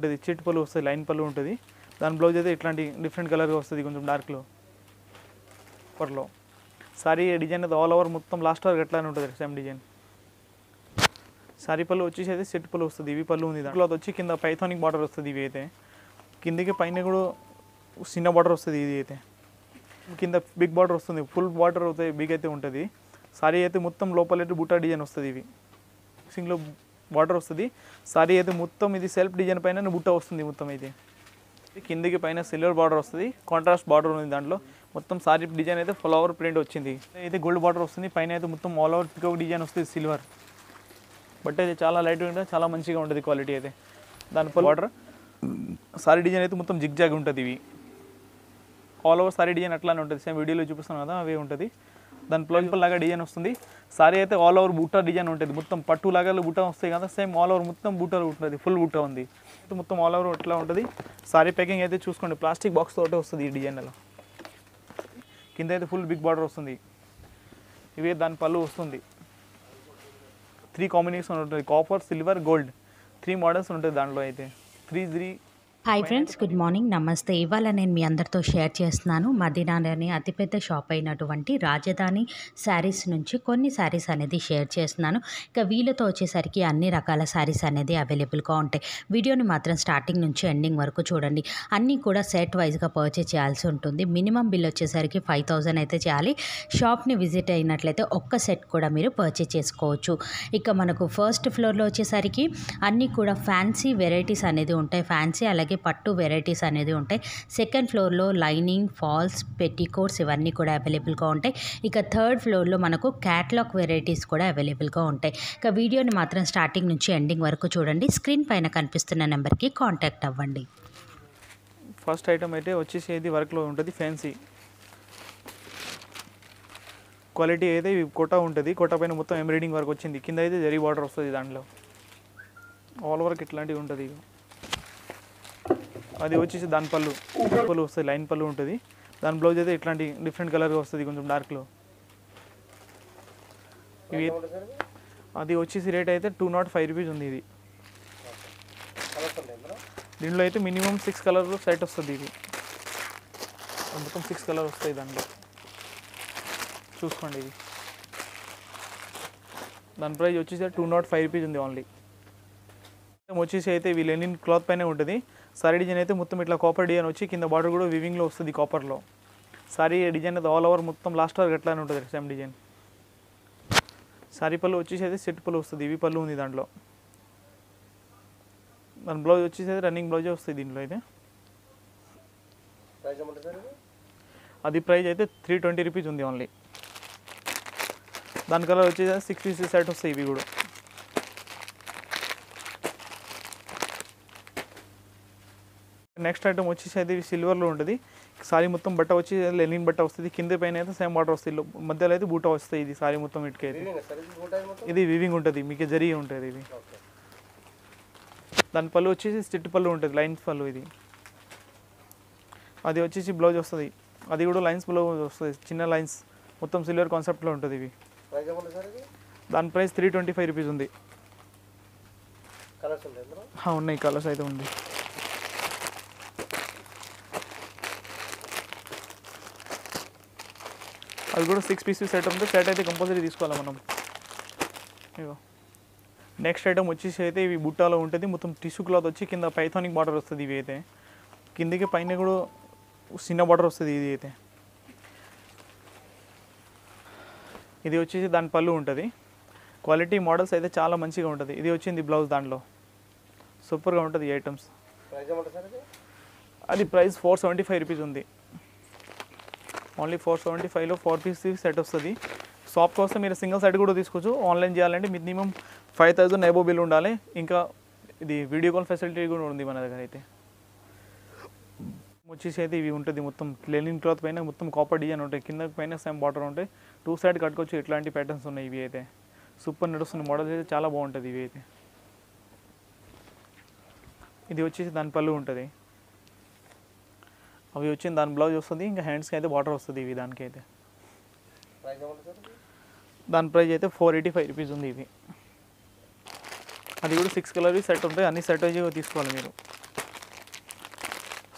ఉంటుంది చిట్ పళ్ళు వస్తుంది లైన్ పళ్ళు ఉంటుంది దాని బ్లౌజ్ అయితే ఇట్లాంటి డిఫరెంట్ కలర్గా వస్తుంది కొంచెం డార్క్లో పర్లో సారీ డిజైన్ అయితే ఆల్ ఓవర్ మొత్తం లాస్ట్ వరకు ఎట్లానే ఉంటుంది సేమ్ డిజైన్ సారీ పళ్ళు వచ్చేసి అయితే సెట్ పళ్ళు వస్తుంది ఇవి పళ్ళు ఉంది దాంట్లో అది వచ్చి కింద పైథానిక్ బార్డర్ వస్తుంది ఇవి అయితే కిందకి పైన కూడా చిన్న బార్డర్ వస్తుంది ఇది అయితే కింద బిగ్ బార్డర్ వస్తుంది ఫుల్ బార్డర్ అవుతాయి బిగ్ అయితే ఉంటుంది సారీ అయితే మొత్తం లోపల అయితే బుట్టా డిజైన్ వస్తుంది ఇవి సింగ్లో బార్డర్ వస్తుంది సారీ అయితే మొత్తం ఇది సెల్ఫ్ డిజైన్ పైన బుట్ట వస్తుంది మొత్తం అయితే కిందికి పైన సిల్వర్ బార్డర్ వస్తుంది కాంట్రాస్ట్ బార్డర్ ఉంది దాంట్లో మొత్తం సారీ డిజైన్ అయితే ఫ్లవర్ ప్రింట్ వచ్చింది అయితే గోల్డ్ బార్డర్ వస్తుంది పైన అయితే మొత్తం ఆల్ ఓవర్ పికౌక్ డిజైన్ వస్తుంది సిల్వర్ బట్ అయితే చాలా లైట్ ఉంటుంది చాలా మంచిగా ఉంటుంది క్వాలిటీ అయితే దాని బార్డర్ సారీ డిజైన్ అయితే మొత్తం జిగ్ జాగ్ ఉంటుంది ఇవి ఆల్ ఓవర్ సారీ డిజైన్ అట్లానే ఉంటుంది సేమ్ వీడియోలో చూపిస్తాను కదా అవే ఉంటుంది దాని ప్లస్ లాగా డిజైన్ వస్తుంది సారీ అయితే ఆల్ ఓవర్ బుట్ట డిజైన్ ఉంటుంది మొత్తం పట్టు లాగా బుట్ట వస్తాయి కదా సేమ్ ఆల్ ఓవర్ మొత్తం బుట్టలు ఉంటుంది ఫుల్ బుట్ట ఉంది అయితే మొత్తం ఆల్ ఓవర్ ఎట్లా ఉంటుంది సారీ ప్యాకింగ్ అయితే చూసుకోండి ప్లాస్టిక్ బాక్స్ తోటే వస్తుంది ఈ డిజైన్ అలా కింద అయితే ఫుల్ బిగ్ బార్డర్ వస్తుంది ఇవే దాని పళ్ళు వస్తుంది త్రీ కాంబినేషన్ ఉంటుంది copper silver gold three models ఉంటుంది దాంట్లో అయితే three three hi friends good morning నమస్తే ఇవాళ నేను మీ అందరితో షేర్ చేస్తున్నాను మదీనాలోని అతిపెద్ద షాప్ అయినటువంటి రాజధాని శారీస్ నుంచి కొన్ని శారీస్ అనేది షేర్ చేస్తున్నాను ఇక వీళ్ళతో వచ్చేసరికి అన్ని రకాల శారీస్ అనేది అవైలబుల్గా ఉంటాయి వీడియోని మాత్రం స్టార్టింగ్ నుంచి ఎండింగ్ వరకు చూడండి అన్నీ కూడా సెట్ వైజ్గా పర్చేస్ చేయాల్సి ఉంటుంది మినిమం బిల్ వచ్చేసరికి ఫైవ్ థౌజండ్ అయితే చేయాలి షాప్ని విజిట్ అయినట్లయితే ఒక్క సెట్ కూడా మీరు పర్చేస్ చేసుకోవచ్చు ఇక మనకు ఫస్ట్ ఫ్లోర్లో వచ్చేసరికి అన్నీ కూడా ఫ్యాన్సీ వెరైటీస్ అనేది ఉంటాయి ఫ్యాన్సీ అలాగే పట్టు వెరైటీస్ అనేది ఉంటాయి సెకండ్ ఫ్లోర్లో లైనింగ్ ఫాల్స్ పెట్టికోట్స్ ఇవన్నీ కూడా అవైలబుల్గా ఉంటాయి ఇక థర్డ్ ఫ్లోర్లో మనకు క్యాట్లాగ్ వెరైటీస్ కూడా అవైలబుల్గా ఉంటాయి ఇక వీడియోని మాత్రం స్టార్టింగ్ నుంచి ఎండింగ్ వరకు చూడండి స్క్రీన్ పైన కనిపిస్తున్న నెంబర్కి కాంటాక్ట్ అవ్వండి ఫస్ట్ ఐటమ్ అయితే వచ్చేసి ఇది వర్క్లో ఉంటుంది ఫ్యాన్సీ క్వాలిటీ అయితే ఇవి కొట్ట ఉంటుంది కొట్ట పైన మొత్తం ఎంబ్రాయిడింగ్ వర్క్ వచ్చింది కింద అయితే జరీ బార్డర్ వస్తుంది దాంట్లో ఆల్ వర్క్ ఇట్లాంటివి ఉంటుంది ఇక అది వచ్చేసి దాని పళ్ళు పళ్ళు వస్తుంది లైన్ పళ్ళు ఉంటుంది దాని బ్లౌజ్ అయితే ఇట్లాంటి డిఫరెంట్ కలర్గా వస్తుంది కొంచెం డార్క్లో ఇవి అది వచ్చేసి రేట్ అయితే టూ నాట్ ఫైవ్ రూపీస్ ఉంది ఇది దీంట్లో అయితే మినిమం సిక్స్ కలర్లో సెట్ వస్తుంది ఇది మొత్తం సిక్స్ కలర్ వస్తాయి దాంట్లో చూసుకోండి ఇది దాని ప్రైస్ వచ్చేసి టూ నాట్ ఫైవ్ రూపీస్ ఉంది ఓన్లీ వచ్చేసి అయితే ఇవి లెనిన్ క్లాత్ పైనే ఉంటుంది సారీ డిజైన్ అయితే మొత్తం ఇట్లా కాపర్ డిజైన్ వచ్చి కింద బార్డర్ కూడా వివింగ్లో వస్తుంది కాపర్లో సారీ డిజైన్ అయితే ఆల్ ఓవర్ మొత్తం లాస్ట్ వరకు ఎట్లానే ఉంటుంది సేమ్ డిజైన్ సారీ పళ్ళు వచ్చేసి అయితే సెట్ పళ్ళు వస్తుంది ఇవి పళ్ళు ఉంది దాంట్లో దాని బ్లౌజ్ వచ్చేసి అయితే రన్నింగ్ బ్లౌజే వస్తుంది దీంట్లో అయితే అది ప్రైస్ అయితే త్రీ ట్వంటీ రూపీస్ ఉంది ఓన్లీ దాని కలర్ వచ్చేసి సిక్స్ పీసెస్ సెట్ వస్తాయి ఇవి కూడా నెక్స్ట్ ఐటమ్ వచ్చేసి అయితే ఇవి సిల్వర్లో ఉంటుంది సారీ మొత్తం బట్ట వచ్చి లెనిన్ బట్ట వస్తుంది కింద పైన అయితే సేమ్ బార్డర్ వస్తుంది లో- మధ్యలో అయితే బూట వస్తాయి ఇది సారీ మొత్తం ఇటుకైతే ఇది వివింగ్ ఉంటుంది మీకు జరీ ఉంటుంది ఇది దాని పళ్ళు వచ్చేసి స్టిట్ పళ్ళు ఉంటుంది లైన్స్ పళ్ళు ఇది అది వచ్చేసి బ్లౌజ్ వస్తుంది అది కూడా లైన్స్ బ్లౌజ్ వస్తుంది చిన్న లైన్స్ మొత్తం సిల్వర్ కాన్సెప్ట్లో ఉంటుంది ఇవి దాని price three twenty five rupees ఉంది ఆ, ఉన్నాయి కలర్స్ అయితే ఉంది అది కూడా సిక్స్ పీసెస్ సెట్ ఉంది సెట్ అయితే కంపల్సరీ తీసుకోవాలి మనం ఇగో నెక్స్ట్ ఐటమ్ వచ్చేసి అయితే ఇవి బుట్టాలో ఉంటుంది మొత్తం టిష్యూ క్లాత్ వచ్చి కింద పైథానిక్ బార్డర్ వస్తుంది ఇవి అయితే కిందకి పైన కూడా చిన్న బార్డర్ వస్తుంది ఇది అయితే ఇది వచ్చేసి దాని పళ్ళు ఉంటుంది క్వాలిటీ మోడల్స్ అయితే చాలా మంచిగా ఉంటుంది ఇది వచ్చింది బ్లౌజ్ దాంట్లో సూపర్గా ఉంటుంది ఈ ఐటమ్స్ అది price four seventy five rupees ఉంది ఓన్లీ ఫోర్ సెవెంటీ ఫైవ్లో ఫోర్ పీస్ సెట్ వస్తుంది షాప్కి వస్తే మీరు సింగిల్ సెట్ కూడా తీసుకోవచ్చు ఆన్లైన్ చేయాలంటే minimum five thousand above bill ఉండాలి ఇంకా ఇది వీడియో కాల్ ఫెసిలిటీ కూడా ఉంది మన దగ్గర అయితే వచ్చేసి అయితే ఇవి ఉంటుంది మొత్తం లెనిన్ క్లాత్ పైన మొత్తం కాపర్ డిజైన్ ఉంటాయి కింద పైన సేమ్ బార్డర్ ఉంటాయి టూ సైడ్ కట్టుకోవచ్చు ఇట్లాంటి ప్యాటర్న్స్ ఉన్నాయి ఇవి అయితే సూపర్ నడుస్తుంది మోడల్ అయితే చాలా బాగుంటుంది ఇవి అయితే ఇది వచ్చేసి దాని పళ్ళు ఉంటుంది అవి వచ్చింది దాని బ్లౌజ్ వస్తుంది ఇంకా హ్యాండ్స్కి అయితే బార్డర్ వస్తుంది ఇవి దానికి అయితే దాని ప్రైస్ అయితే ఫోర్ ఎయిటీ ఫైవ్ రూపీస్ ఉంది ఇవి అది కూడా సిక్స్ కలర్ సెట్ ఉంటాయి అన్ని సెట్ వైజ్ తీసుకోవాలి మీరు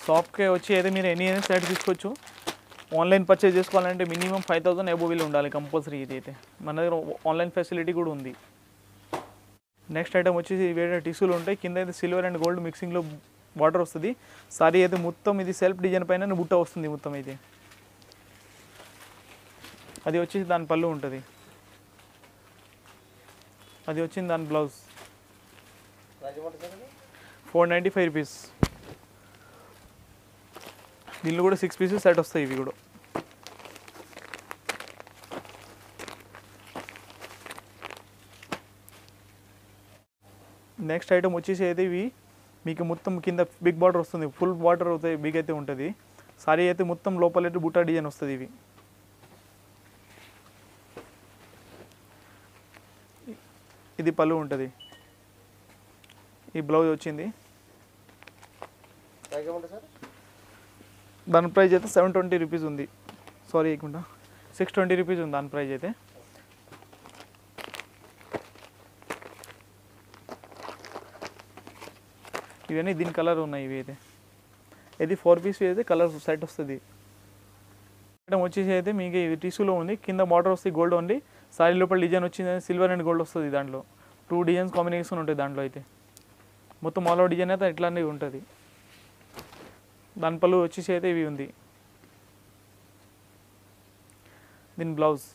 షాప్కి వచ్చి అయితే మీరు ఎనీ ఎనీ సైట్ తీసుకోవచ్చు ఆన్లైన్ పర్చేజ్ చేసుకోవాలంటే మినిమం ఫైవ్ థౌసండ్ అబోవ్ వీళ్ళు ఉండాలి కంపల్సరీ ఇది అయితే మన దగ్గర ఆన్లైన్ ఫెసిలిటీ కూడా ఉంది నెక్స్ట్ ఐటమ్ వచ్చేసి వేరే టిష్యూలు ఉంటాయి కింద అయితే సిల్వర్ అండ్ గోల్డ్ మిక్సింగ్లో వాటర్ వస్తుంది సారీ అయితే మొత్తం ఇది సెల్ఫ్ డిజైన్ పైన బుట్ట వస్తుంది మొత్తం ఇది అది వచ్చేసి దాని పళ్ళు ఉంటుంది అది వచ్చింది దాని blouse four ninety five rupees దీనిలో కూడా సిక్స్ పీసెస్ సెట్ వస్తాయి ఇవి కూడా నెక్స్ట్ ఐటమ్ వచ్చేసి అయితే ఇవి మీకు మొత్తం కింద బిగ్ బార్డర్ వస్తుంది ఫుల్ బార్డర్ అవుతాయి బిగ్ అయితే ఉంటుంది సారీ అయితే మొత్తం లోపల అయితే బుట్టా డిజైన్ వస్తుంది ఇవి ఇది పళ్ళు ఉంటుంది ఈ బ్లౌజ్ వచ్చింది దాని ప్రైస్ అయితే సెవెన్ ట్వంటీ రూపీస్ ఉంది సారీ ఇవ్వకుండా సిక్స్ ట్వంటీ రూపీస్ ఉంది దాని ప్రైస్ అయితే ఇవన్నీ దీని కలర్ ఉన్నాయి ఇవి అయితే ఇది ఫోర్ పీస్ అయితే కలర్ సెట్ వస్తుంది ఐటమ్ వచ్చేసి అయితే మీకు ఇది టిష్యూలో ఉంది కింద బార్డర్ వస్తుంది గోల్డ్ ఓన్లీ సారీ లోపల డిజైన్ వచ్చింది సిల్వర్ అండ్ గోల్డ్ వస్తుంది దాంట్లో టూ డిజైన్స్ కాంబినేషన్ ఉంటుంది దాంట్లో అయితే మొత్తం ఆల్ ఓవర్ డిజైన్ అయితే ఇట్లానే ఉంటుంది దాని పళ్ళు వచ్చేసి అయితే ఇవి ఉంది దీని blouse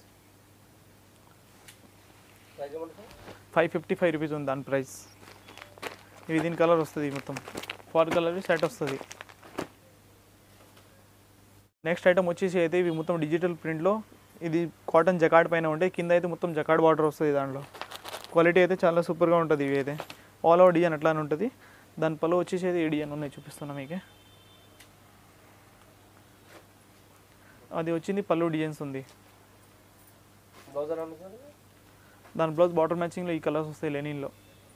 five fifty five rupees ఉంది దాని ప్రైస్ ఇవి దీని కలర్ వస్తుంది మొత్తం ఫార్ కలర్ సెట్ వస్తుంది నెక్స్ట్ ఐటమ్ వచ్చేసి అయితే ఇవి మొత్తం డిజిటల్ ప్రింట్లో ఇది కాటన్ జకాడ్ పైన ఉంటాయి కింద అయితే మొత్తం జకాడ్ బార్డర్ వస్తుంది దాంట్లో క్వాలిటీ అయితే చాలా సూపర్గా ఉంటుంది ఇవి అయితే ఆల్ ఓవర్ డిజైన్ అట్లానే ఉంటుంది దాని పళ్ళు వచ్చేసి అయితే ఈ డిజైన్ ఉన్నాయి చూపిస్తున్నా మీకే అది వచ్చింది పళ్ళు డిజైన్స్ ఉంది దాని బ్లౌజ్ బాటర్ మ్యాచింగ్లో ఈ కలర్స్ వస్తాయి లెనిన్లో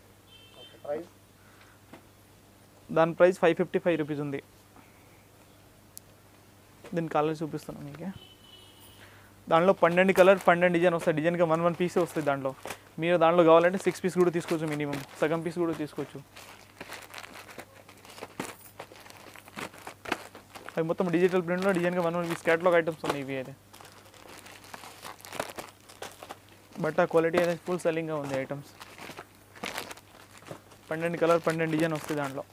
దాని price five fifty five rupees ఉంది దీని కలర్ చూపిస్తున్నాను మీకు దాంట్లో పన్నెండు కలర్ పన్నెండు డిజైన్ వస్తాయి డిజైన్కి వన్ వన్ పీసే వస్తాయి దాంట్లో మీరు దాంట్లో కావాలంటే సిక్స్ పీస్ కూడా తీసుకోవచ్చు మినిమం సగం పీస్ కూడా తీసుకోవచ్చు అవి మొత్తం డిజిటల్ ప్రింట్లో డిజైన్గా one one piece catalogue items ఉన్నాయి ఇవి అయితే బట్ ఆ క్వాలిటీ అయితే ఫుల్ సెల్లింగ్గా ఉంది ఐటమ్స్ పన్నెండు కలర్ పన్నెండు డిజైన్ వస్తుంది దాంట్లో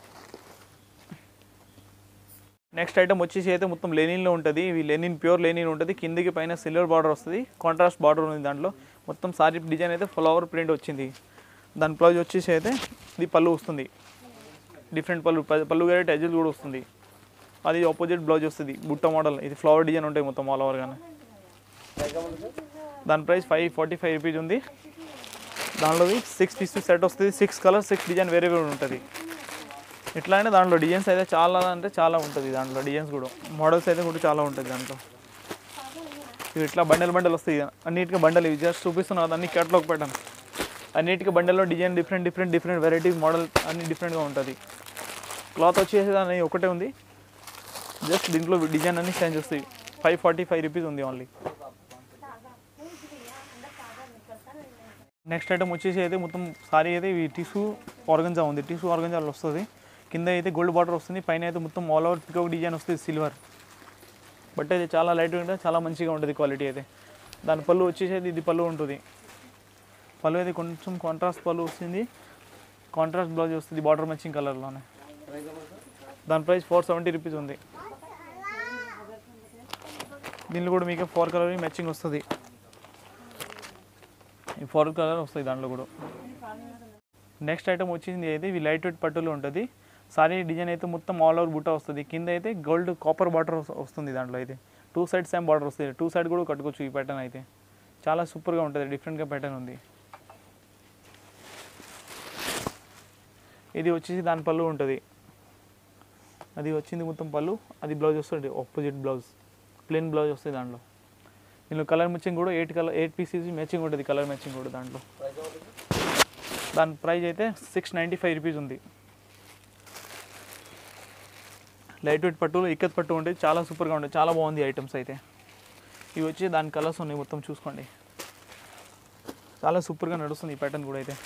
నెక్స్ట్ ఐటమ్ వచ్చేసి అయితే మొత్తం లెనిన్లో ఉంటుంది ఇవి లెనిన్ ప్యూర్ లెనిన్ ఉంటుంది కిందికి పైన సిల్వర్ బార్డర్ వస్తుంది కాంట్రాస్ట్ బార్డర్ ఉంది దాంట్లో మొత్తం సారీ డిజైన్ అయితే ఫ్లవర్ ప్రింట్ వచ్చింది దాని బ్లౌజ్ వచ్చేసి అయితే ఇది పళ్ళు వస్తుంది డిఫరెంట్ పళ్ళు ప- పళ్ళు వేరే టెజల్ కూడా వస్తుంది అది ఆపోజిట్ బ్లౌజ్ వస్తుంది బుట్ట మోడల్ ఇది ఫ్లవర్ డిజైన్ ఉంటాయి మొత్తం ఆల్ ఓవర్గానే దాని price five forty five rupees ఉంది దాంట్లో సిక్స్ పీస్ సెట్ వస్తుంది సిక్స్ కలర్ సిక్స్ డిజైన్ వేరే వేరే ఉంటుంది ఇట్లా అంటే దాంట్లో డిజైన్స్ అయితే చాలా అంటే చాలా ఉంటుంది దాంట్లో డిజైన్స్ కూడా మోడల్స్ అయితే కూడా చాలా ఉంటుంది దాంట్లో ఇవి ఇట్లా బండల్ బండల్ వస్తాయి అన్నిటికీ బండల్ ఇవి జస్ట్ చూపిస్తున్నా అన్ని క్యాటలాగ్ పెట్టాను అన్నిటికీ బండల్లో design different different different varieties model అన్ని డిఫరెంట్గా ఉంటుంది క్లాత్ వచ్చేసి దాని ఒకటే ఉంది జస్ట్ దీంట్లో డిజైన్ అన్ని చేంజ్ వస్తాయి ఫైవ్ ఫార్టీ ఫైవ్ రూపీస్ ఉంది ఓన్లీ నెక్స్ట్ ఐటమ్ వచ్చేసి అయితే మొత్తం సారీ అయితే ఈ టిష్యూ ఆర్గంజా ఉంది టిష్యూ ఆర్గంజాలో వస్తుంది కింద అయితే గోల్డ్ బార్డర్ వస్తుంది పైన అయితే మొత్తం ఆల్ ఓవర్ పికౌక్ డిజైన్ వస్తుంది సిల్వర్ బట్ అయితే చాలా లైట్ ఉంటుంది చాలా మంచిగా ఉంటుంది క్వాలిటీ అయితే దాని పళ్ళు వచ్చేసి అయితే ఇది పళ్ళు ఉంటుంది పళ్ళు అయితే కొంచెం కాంట్రాస్ట్ పళ్ళు వస్తుంది కాంట్రాస్ట్ బ్లౌజ్ వస్తుంది బార్డర్ మ్యాచింగ్ కలర్లోనే దాని ప్రైస్ ఫోర్ సెవెంటీ రూపీస్ ఉంది దీనిలో కూడా మీకు ఫోర్ కలర్ మ్యాచింగ్ వస్తుంది ఈ ఫోర్ కలర్ వస్తాయి దాంట్లో కూడా నెక్స్ట్ ఐటమ్ వచ్చింది అయితే ఇవి లైట్ వెయిట్ పట్టులో ఉంటుంది సారీ డిజైన్ అయితే మొత్తం ఆల్ ఓవర్ బుట్ట వస్తుంది కింద అయితే గోల్డ్ కాపర్ బార్డర్ వస్తుంది దాంట్లో అయితే టూ సైడ్ సేమ్ బార్డర్ వస్తుంది టూ సైడ్ కూడా కట్టుకోవచ్చు ఈ ప్యాటర్న్ అయితే చాలా సూపర్గా ఉంటుంది డిఫరెంట్గా ప్యాటర్న్ ఉంది ఇది వచ్చేసి దాని పళ్ళు ఉంటుంది అది వచ్చింది మొత్తం పళ్ళు అది బ్లౌజ్ వస్తుంది ఆపోజిట్ బ్లౌజ్ ప్లెయిన్ బ్లౌజ్ వస్తుంది దాంట్లో దీనిలో కలర్ మ్యాచింగ్ కూడా eight colour eight pieces matching ఉంటుంది కలర్ మ్యాచింగ్ కూడా దాంట్లో దాని ప్రైస్ అయితే సిక్స్ నైంటీ ఫైవ్ రూపీస్ ఉంది లైట్ వెయిట్ పట్టులో ఇక్కత్ పట్టు ఉంటుంది చాలా సూపర్గా ఉంటుంది చాలా బాగుంది ఐటమ్స్ అయితే ఇవి వచ్చి దాని కలర్స్ ఉన్నాయి మొత్తం చూసుకోండి చాలా సూపర్గా నడుస్తుంది ఈ ప్యాటర్న్ కూడా అయితే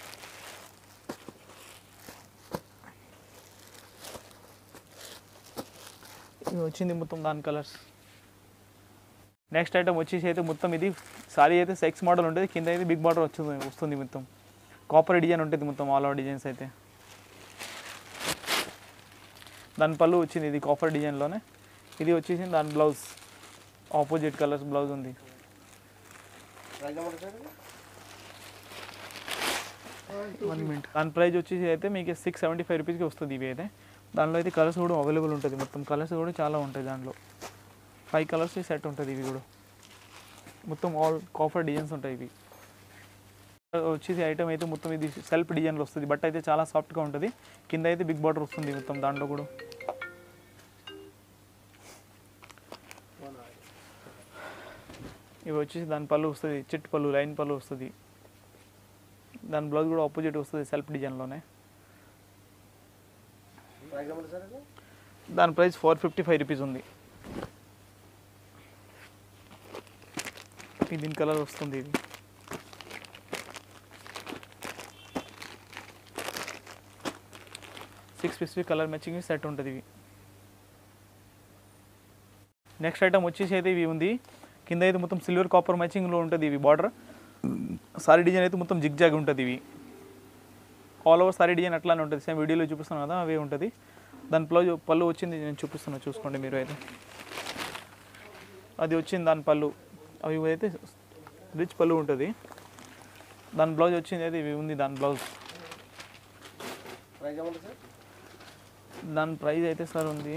ఇది వచ్చింది మొత్తం దాని కలర్స్ నెక్స్ట్ ఐటమ్ వచ్చేసి అయితే మొత్తం ఇది సారీ అయితే సెక్స్ మోడల్ ఉంటుంది కింద అయితే బిగ్ బార్డర్ వచ్చింది వస్తుంది మొత్తం కాపర్ డిజైన్ ఉంటుంది మొత్తం ఆల్ ఓవర్ డిజైన్స్ అయితే దాని పళ్ళు వచ్చింది ఇది కాపర్ డిజైన్లోనే ఇది వచ్చేసి దాని బ్లౌజ్ ఆపోజిట్ కలర్స్ బ్లౌజ్ ఉంది వన్ మినిట్ దాని ప్రైస్ వచ్చేసి అయితే మీకు సిక్స్ సెవెంటీ ఫైవ్ రూపీస్కి వస్తుంది ఇవి అయితే దానిలో అయితే కలర్స్ కూడా అవైలబుల్ ఉంటుంది మొత్తం కలర్స్ కూడా చాలా ఉంటాయి దాంట్లో ఫైవ్ కలర్స్ సెట్ ఉంటుంది ఇవి కూడా మొత్తం ఆల్ కాఫర్ డిజైన్స్ ఉంటాయి ఇవి వచ్చేసి ఐటమ్ అయితే మొత్తం ఇది సెల్ఫ్ డిజైన్లో వస్తుంది బట్ అయితే చాలా సాఫ్ట్గా ఉంటుంది కింద అయితే బిగ్ బార్డర్ వస్తుంది మొత్తం దాంట్లో కూడా ఇవి వచ్చేసి దాని పళ్ళు వస్తుంది చిట్ పళ్ళు లైన్ పళ్ళు వస్తుంది దాని బ్లౌజ్ కూడా ఆపోజిట్ వస్తుంది సెల్ఫ్ డిజైన్లోనే దాని price four fifty five rupees ఉంది ఇది దీని కలర్ వస్తుంది ఇది six piece colour matching set ఉంటుంది ఇవి నెక్స్ట్ ఐటమ్ వచ్చేసి అయితే ఇవి ఉంది కింద అయితే మొత్తం సిల్వర్ కాపర్ మ్యాచింగ్లో ఉంటుంది ఇవి బార్డర్ సారీ డిజైన్ అయితే మొత్తం జిగ్ జాగ్ ఉంటుంది ఇవి ఆల్ ఓవర్ సారీ డిజైన్ అట్లానే ఉంటుంది సేమ్ వీడియోలో చూపిస్తున్నాను కదా అవే ఉంటుంది దాని పళ్ళు పళ్ళు వచ్చింది నేను చూపిస్తున్నా చూసుకోండి మీరు అయితే అది వచ్చింది దాని పళ్ళు అవి అయితే రిచ్ పళ్ళు ఉంటుంది దాని బ్లౌజ్ వచ్చింది అయితే ఇవి ఉంది దాని బ్లౌజ్ దాని ప్రైస్ అయితే సార్ ఉంది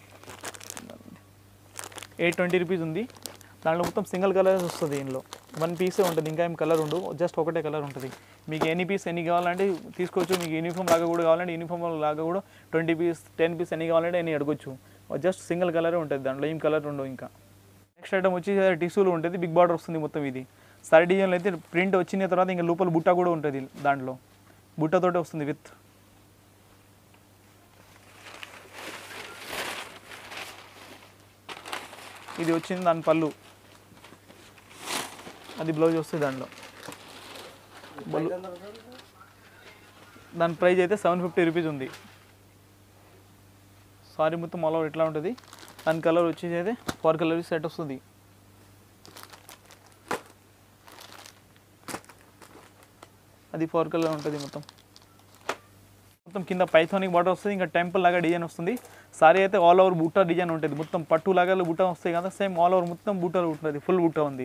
ఎయిట్ ట్వంటీ రూపీస్ ఉంది దాంట్లో మొత్తం సింగిల్ కలర్స్ వస్తుంది దీనిలో వన్ పీసే ఉంటుంది ఇంకా ఏం కలర్ ఉండదు జస్ట్ ఒకటే కలర్ ఉంటుంది మీకు ఎనీ పీస్ ఎన్ని కావాలంటే తీసుకోవచ్చు మీకు యూనిఫామ్ లాగా కూడా కావాలంటే యూనిఫామ్ లాగా కూడా ట్వంటీ పీస్ టెన్ పీస్ ఎన్ని కావాలంటే ఎన్ని అడగొచ్చు జస్ట్ సింగిల్ కలరే ఉంటుంది దాంట్లో ఏం కలర్ ఉండవు ఇంకా నెక్స్ట్ ఐటమ్ వచ్చి టిష్యూలు ఉంటుంది బిగ్ బార్డర్ వస్తుంది మొత్తం ఇది సారీ డిజైన్లో అయితే ప్రింట్ వచ్చిన తర్వాత ఇంకా లోపల బుట్ట కూడా ఉంటుంది దాంట్లో బుట్టతోటే వస్తుంది విత్ ఇది వచ్చింది దాని పళ్ళు అది బ్లౌజ్ వస్తుంది దాంట్లో బలు దాని ప్రైస్ అయితే సెవెన్ ఫిఫ్టీ రూపీస్ ఉంది సారీ మొత్తం ఆల్ ఓవర్ ఎట్లా ఉంటుంది దాని కలర్ వచ్చేసి అయితే ఫోర్ కలర్ సెట్ వస్తుంది అది ఫోర్ కలర్ ఉంటుంది మొత్తం మొత్తం కింద పైథానిక్ బార్డర్ వస్తుంది ఇంకా టెంపుల్ లాగా డిజైన్ వస్తుంది సారీ అయితే ఆల్ ఓవర్ బూటా డిజైన్ ఉంటుంది మొత్తం పట్టు లాగా బూటా వస్తాయి కదా సేమ్ ఆల్ ఓవర్ మొత్తం బూటా ఉంటుంది ఫుల్ బూటా ఉంది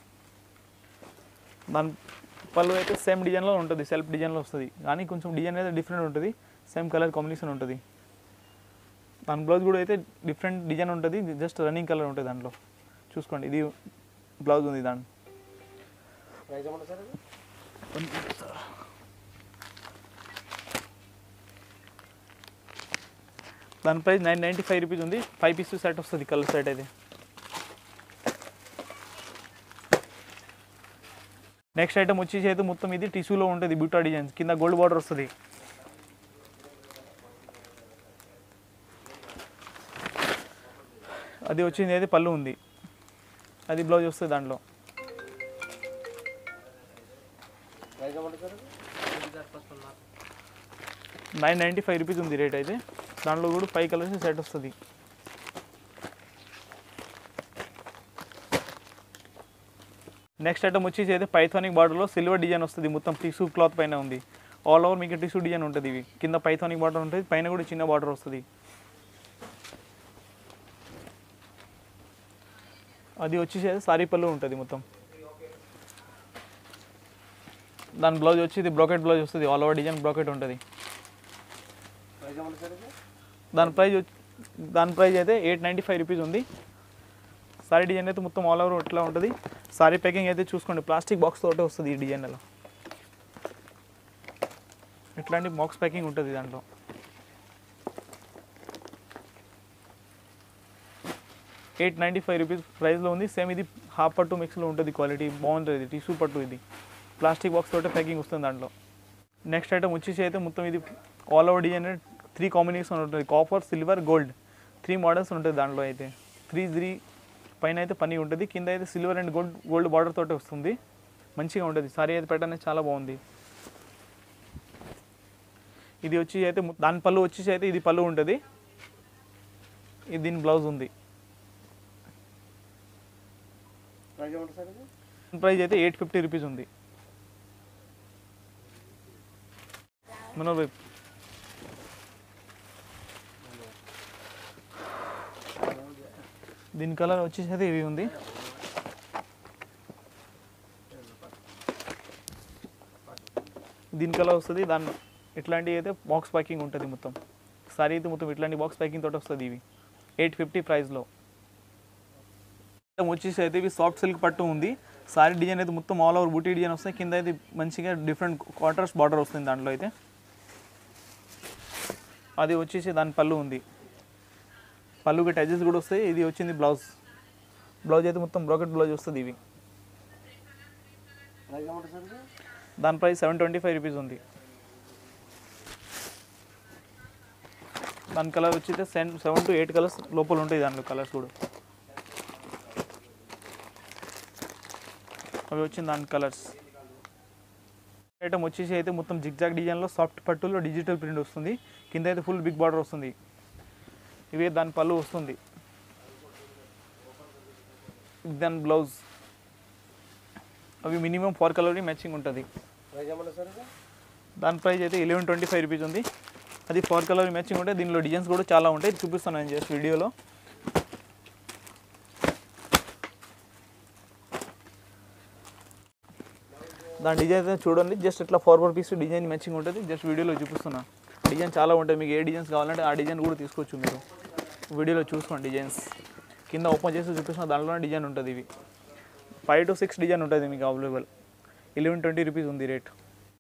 దాని పళ్ళు అయితే సేమ్ డిజైన్లో ఉంటుంది సెల్ఫ్ డిజైన్లో వస్తుంది కానీ కొంచెం డిజైన్ అయితే డిఫరెంట్ ఉంటుంది సేమ్ కలర్ కాంబినేషన్ ఉంటుంది దాని బ్లౌజ్ కూడా అయితే డిఫరెంట్ డిజైన్ ఉంటుంది జస్ట్ రన్నింగ్ కలర్ ఉంటుంది దాంట్లో చూసుకోండి ఇది బ్లౌజ్ ఉంది దాని దాని price nine ninety five rupees ఉంది ఫైవ్ పీస్ సెట్ వస్తుంది కలర్ సెట్ అయితే నెక్స్ట్ ఐటమ్ వచ్చేసి అయితే మొత్తం ఇది టిష్యూలో ఉంటుంది బ్యూటా డిజైన్స్ కింద గోల్డ్ బార్డర్ వస్తుంది అది వచ్చింది అయితే పళ్ళు ఉంది అది బ్లౌజ్ వస్తుంది దాంట్లో నైన్ నైంటీ ఫైవ్ రూపీస్ ఉంది రేట్ అయితే దాంట్లో కూడా ఫైవ్ కలర్స్ సెట్ వస్తుంది నెక్స్ట్ ఐటమ్ వచ్చేసి అయితే పైథానిక్ బార్డర్లో సిల్వర్ డిజైన్ వస్తుంది మొత్తం టిష్యూ క్లాత్ పైన ఉంది ఆల్ ఓవర్ మీకు టిష్యూ డిజైన్ ఉంటుంది ఇవి కింద పైథానిక్ బార్డర్ ఉంటుంది పైన కూడా చిన్న బార్డర్ వస్తుంది అది వచ్చేసి అయితే సారీ పళ్ళు ఉంటుంది మొత్తం దాని బ్లౌజ్ వచ్చి ఇది బ్రోకెట్ బ్లౌజ్ వస్తుంది ఆల్ ఓవర్ డిజైన్ బ్రోకెట్ ఉంటుంది దాని ప్రైస్ వచ్చి- దాని ప్రైస్ అయితే ఎయిట్ నైంటీ ఫైవ్ రూపీస్ ఉంది సారీ డిజైన్ అయితే మొత్తం ఆల్ ఓవర్ ఇట్లా ఉంటుంది సారీ ప్యాకింగ్ అయితే చూసుకోండి ప్లాస్టిక్ బాక్స్ తోటే వస్తుంది ఈ డిజైన్ అలా ఇట్లాంటి బాక్స్ ప్యాకింగ్ ఉంటుంది దాంట్లో ఎయిట్ నైంటీ ఫైవ్ రూపీస్ ప్రైస్లో ఉంది సేమ్ ఇది హాఫ్ పట్టు మిక్స్లో ఉంటుంది క్వాలిటీ బాగుంటుంది టిష్యూ పట్టు ఇది ప్లాస్టిక్ బాక్స్ తోటే ప్యాకింగ్ వస్తుంది దాంట్లో నెక్స్ట్ ఐటమ్ వచ్చేసి అయితే మొత్తం ఇది all over design three combination ఉంటుంది copper silver gold three models ఉంటుంది దాంట్లో అయితే త్రీ త్రీ పైన అయితే పని ఉంటుంది కింద అయితే silver and gold gold border తోటి వస్తుంది మంచిగా ఉంటుంది సారీ అయితే పెట్టడానికి చాలా బాగుంది ఇది వచ్చి అయితే ము- దాని పళ్ళు వచ్చేసి అయితే ఇది పళ్ళు ఉంటుంది ఇది దీని బ్లౌజ్ ఉంది ప్రైస్ ఏమంటారు సార్ ఇది ప్రైస్ అయితే ఎయిట్ ఫిఫ్టీ రూపీస్ ఉంది మనోజ్ వైపు దీని కలర్ వచ్చేసి అయితే ఇవి ఉంది దీని కలర్ వస్తుంది దాని ఇట్లాంటివి అయితే బాక్స్ ప్యాకింగ్ ఉంటుంది మొత్తం సారీ అయితే మొత్తం ఇట్లాంటి బాక్స్ ప్యాకింగ్ తోటి వస్తుంది ఇవి ఎయిట్ ఫిఫ్టీ ప్రైస్లో మొత్తం వచ్చేసి అయితే ఇవి సాఫ్ట్ సిల్క్ పట్టు ఉంది సారీ డిజైన్ అయితే మొత్తం ఆల్ ఓవర్ బూటీ డిజైన్ వస్తాయి కింద అయితే మంచిగా డిఫరెంట్ క్వార్టర్స్ బార్డర్ వస్తుంది దాంట్లో అయితే అది వచ్చేసి దాని పళ్ళు ఉంది పళ్ళుకి టచెస్ కూడా వస్తాయి ఇది వచ్చింది బ్లౌజ్ బ్లౌజ్ అయితే మొత్తం బ్రోకెట్ బ్లౌజ్ వస్తుంది ఇవి ప్రైస్ ఏమంటారు సార్ ఇది దాని price seven twenty five rupees ఉంది దాని కలర్ వచ్చి seven seven to eight colours లోపల ఉంటాయి దాంట్లో కలర్స్ కూడా అవి వచ్చింది దాని కలర్స్ ఐటమ్ వచ్చేసి అయితే మొత్తం జిగ్జాగ్ డిజైన్లో సాఫ్ట్ పట్టులో డిజిటల్ ప్రింట్ వస్తుంది కింద అయితే ఫుల్ బిగ్ బార్డర్ వస్తుంది ఇవే దాని పళ్ళు వస్తుంది ఇది దాని బ్లౌజ్ అవి మినిమం ఫోర్ కలర్ మ్యాచింగ్ ఉంటుంది ప్రైస్ ఏమంటారు సార్ ఇది దాని ప్రైస్ అయితే ఎలెవెన్ ట్వంటీ ఫైవ్ రూపీస్ ఉంది అది ఫోర్ కలర్ మ్యాచింగ్ ఉంటాయి దీనిలో డిజైన్స్ కూడా చాలా ఉంటాయి చూపిస్తాను నేను జస్ట్ వీడియోలో దాని డిజైన్ అయితే చూడండి జస్ట్ ఇట్లా ఫార్వర్డ్ పీస్ డిజైన్ మ్యాచింగ్ ఉంటుంది జస్ట్ వీడియోలో చూపిస్తున్నా డిజైన్ చాలా ఉంటాయి మీకు ఏ డిజైన్స్ కావాలంటే ఆ డిజైన్ కూడా తీసుకోవచ్చు మీరు వీడియోలో చూసుకోండి డిజైన్స్ కింద ఓపెన్ చేసి చూపిస్తున్న దాంట్లోనే డిజైన్ ఉంటుంది ఇవి ఫైవ్ టు సిక్స్ డిజైన్ ఉంటుంది మీకు అవైలబుల్ ఎలెవెన్ ట్వంటీ రూపీస్ ఉంది రేట్